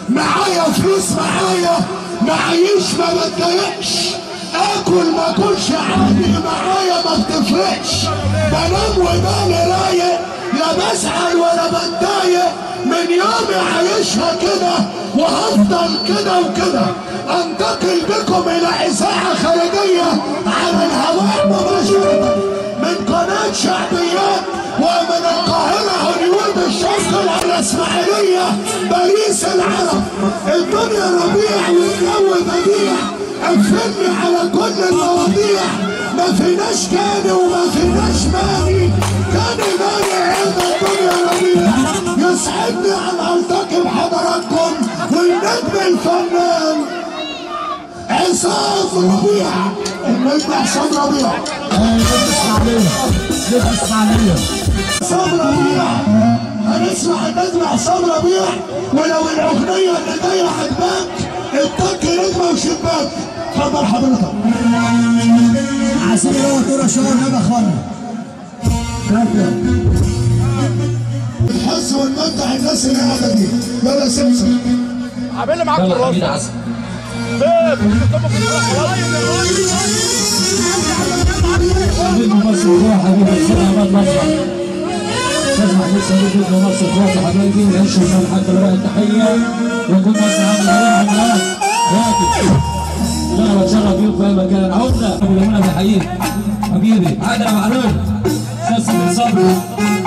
معايا فلوس معايا معيش ما بتضايقش اكل ما اكلش عادي معايا ما بتفرقش بنام وبالي رايق لا بزعل ولا بتضايق من يومي عايشها كده وهفضل كده وكده انتقل بكم الى اذاعه خارجيه على الهواء مباشره من قناه شعبيات ومن القاهره هوليوود الشرق الاسماعيليه باريس العرب الدنيا ربيع والجو بديع قفلني على كل المواضيع ما فيناش كان وما فيناش ماني كان ماني عند الدنيا ربيع يسعدني ان التقي بحضراتكم والنجم الفنان عصام ربيع النجم عصام ربيع عصام ربيع هنسمع النجم عصام ربيع ولو الاغنيه اللي جايه عجباك اتك نجمه وشباك اتفضل حضرتك عشان هو كده شغل نبى خالد بتحس ونمتع الناس اللي قاعده دي يلا سمسم عامل لي معاك في يلا حميد الراس عسل بيب بتطبق في الراس حبيب مصر روح حبيب الخير عماد مصر استاذ محمود سمير ابن مصر اخواتي حبايبي وعيشوا وسام حتى بقى التحيه ويكون مصر عامل عليهم عملات راكب لا بتشرف بيكم في اي مكان عودنا ابو لمونه بحييك حبيبي عادل ابو علول استاذ سمير صبري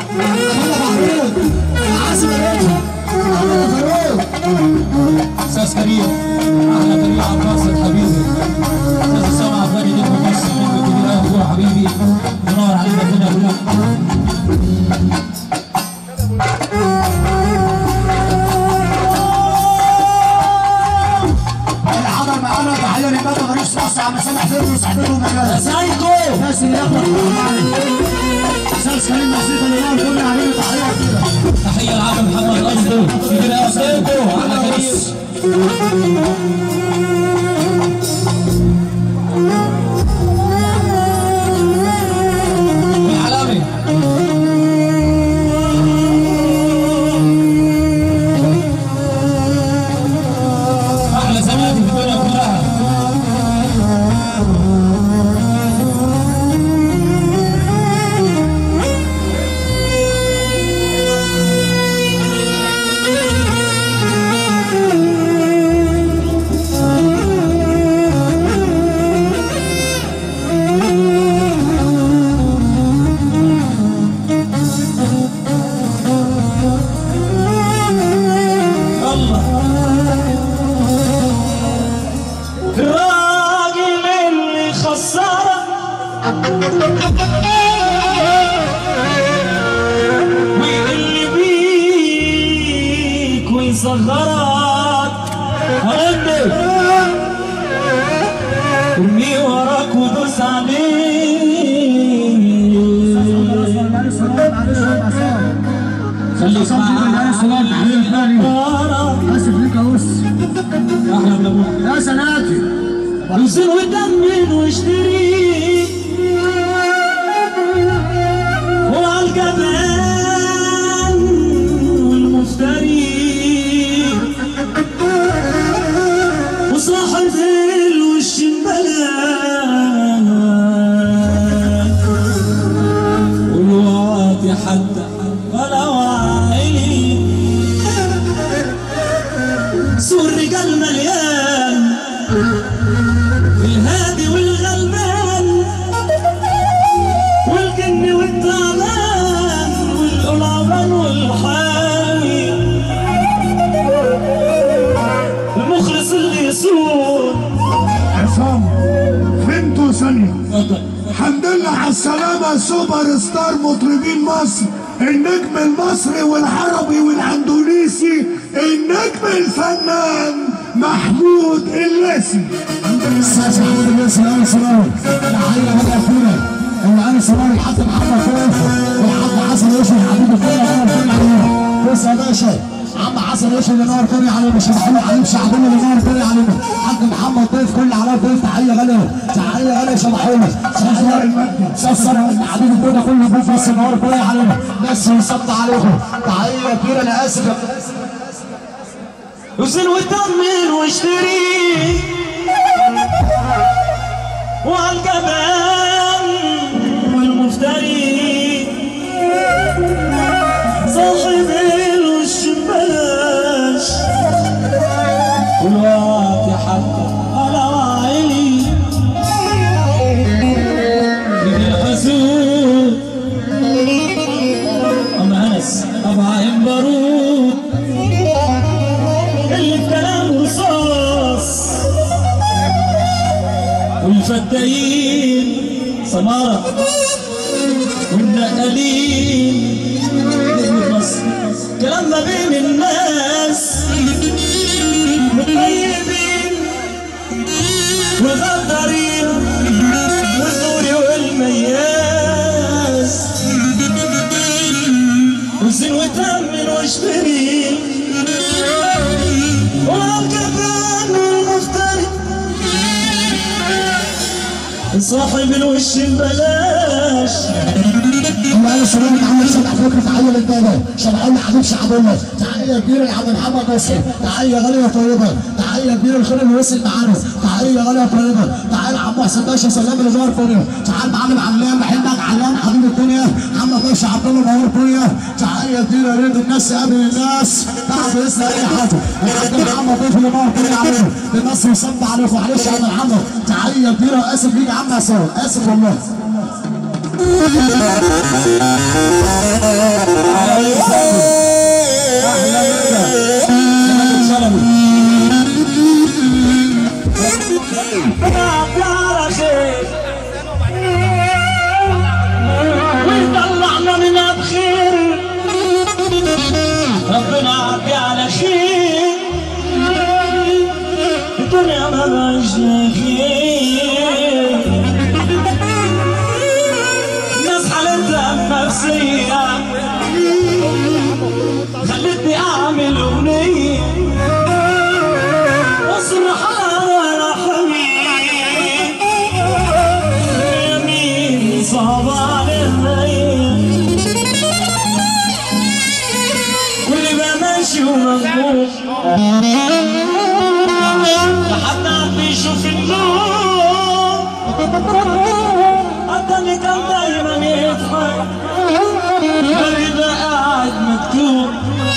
استاذ كريم احلى كريم عباس حبيبي استاذ اسامه عفاري نجم مصر نجم كبير قوي هو حبيبي منور علينا الدنيا كلها العمل معانا تحيه للبدر رئيس مصر عم سامح فيرو وصاحبته ومجال سايكو الناس اللي ياخدوا استاذ كريم نصيب الامام كل عليه تحيه كبيره تحيه لعم محمد قصده كبير قوي سيكو على كريم العلامي احلى زمان في الدنيا كلها الراجل اللي خسرك واللي بيك ويصغرك هندي ارمي وراك ودوس عليه خليك معانا اسف ليك يا اس احلى من ابوك يا سناتي انزل وتأمن واشتري والجبان والمفتري وصلاح الفيل والشمبلات والواطي حتى ولا وعي سوق الرجال مليان الهادي والغلبان والجن والتعبان والقلعبان والحاوي المخلص اللي يسود عصام فهمتوا ثانيه الحمد لله على السلامة سوبر ستار مطربين مصر النجم المصري والعربي والاندونيسي النجم الفنان محمود اللاسي استاذ محمود الناس الان سراوي تحيه بقى اخونا الان سراوي حتى محمد فوق وحتى حسن يوسف حبيب الدنيا نور الدنيا علينا بص يا باشا عم حسن يوسف اللي نور الدنيا علينا مش محمود حبيب شعبنا اللي نور الدنيا علينا حاج محمد ضيف كل على ضيف تحيه غاليه تحيه غاليه شبحونا سفر حبيب الدنيا كله ضيف بس نور الدنيا علينا بس يصد عليكم تحيه كبيره انا اسف يا وزن وتمن واشتري وعالجبان والمفتري صاحب الوش بلاش والواقع حتى على وعيني من الحسود أم أنس أبعين بارود اللي بكلام رصاص والفتاين سمارة والنقالين نجمة مصر كلام ما بين الناس مطيبين وغدارين والدوري والمياس وزن وتمن واشتري والكفان والمفتري صاحب الوش ببلاش الله يا شباب محمد شبع فكرة تحية للبابا شبع الله حبيب شعب الله تحية كبيرة لعبد محمد نصر تحية غالية طيبة تحية كبيرة لخير الوصل معانا تحية غالية طيبة تعال عم محسن باشا سلام اللي ظهر فيا تعال معلم علام بحبك علام حبيب الدنيا محمد باشا عبد الله نور فيا تحية كبيرة لرد الناس قبل الناس تعال باسم اي حد الحاج محمد ضيف اللي نور فيا علينا الناس يصب عليكم معلش يا عم محمد تحية كبيرة اسف ليك يا عم حسام اسف والله على خير ويطلعنا منها بخير ربنا عافي على خير الدنيا ما بقاش خير الناس حالتها نفسية خلتني اعمل اغنيه واصرخ على حبيبي يمين صعب علي واللي بقى ماشي ومغموم لحد عم بيشوف النور حتى اللي كان دايما يضحك اللي بقى قاعد مكتوب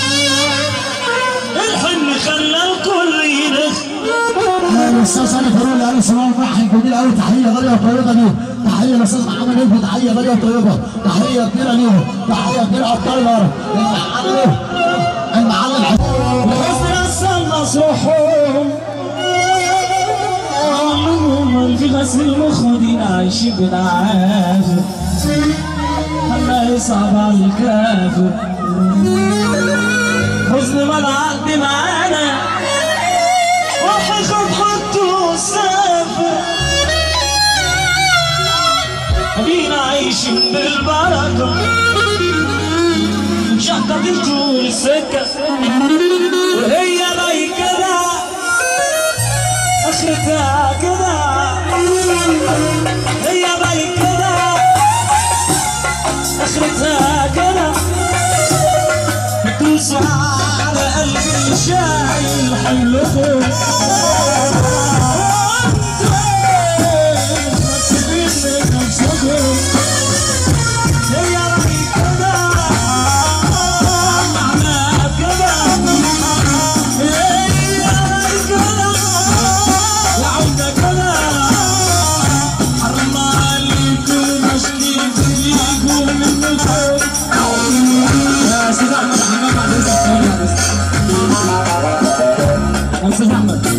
الحلم خلى الكل يلخ الاستاذ سامي فاروق اللي قال سلام فرحي جميل قوي تحيه غاليه طيبه ليه تحيه للاستاذ محمد نجم تحيه غاليه طيبه تحيه كبيره ليه تحيه كبيره ابطال الارض المعلم المعلم حسين وحسن السلس روحهم علمهم في غسل المخدين عايشين بالعافر الله يصعب على الكافر حزن ما العقد معانا روح خد حطه وسافر ادينا عايشين بالبركه شقة طول السكة وهي ضي كده اخرتها كده هي ضي كده اخرتها كده دوسوا على قلبي شايل حملكم هي ضي كده معناها كده هي ضي كده العودة كده حرم عليكم اشكي فيكم منكم يا استاذ احمد حمام بعد اذنك يا استاذ احمد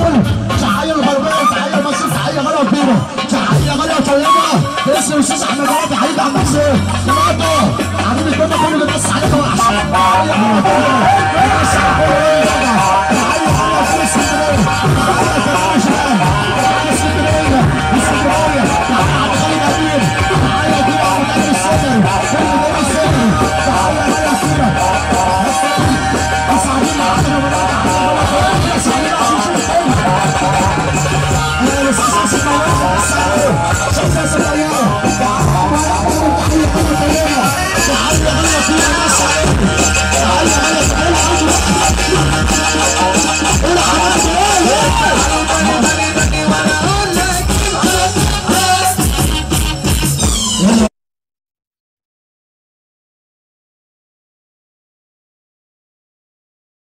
كله تحيه الغربيه تحيه مصر تحيه غلا كبيره تحيه غلا طيبه باسم الاستاذ احمد رافع حبيبي عم حسين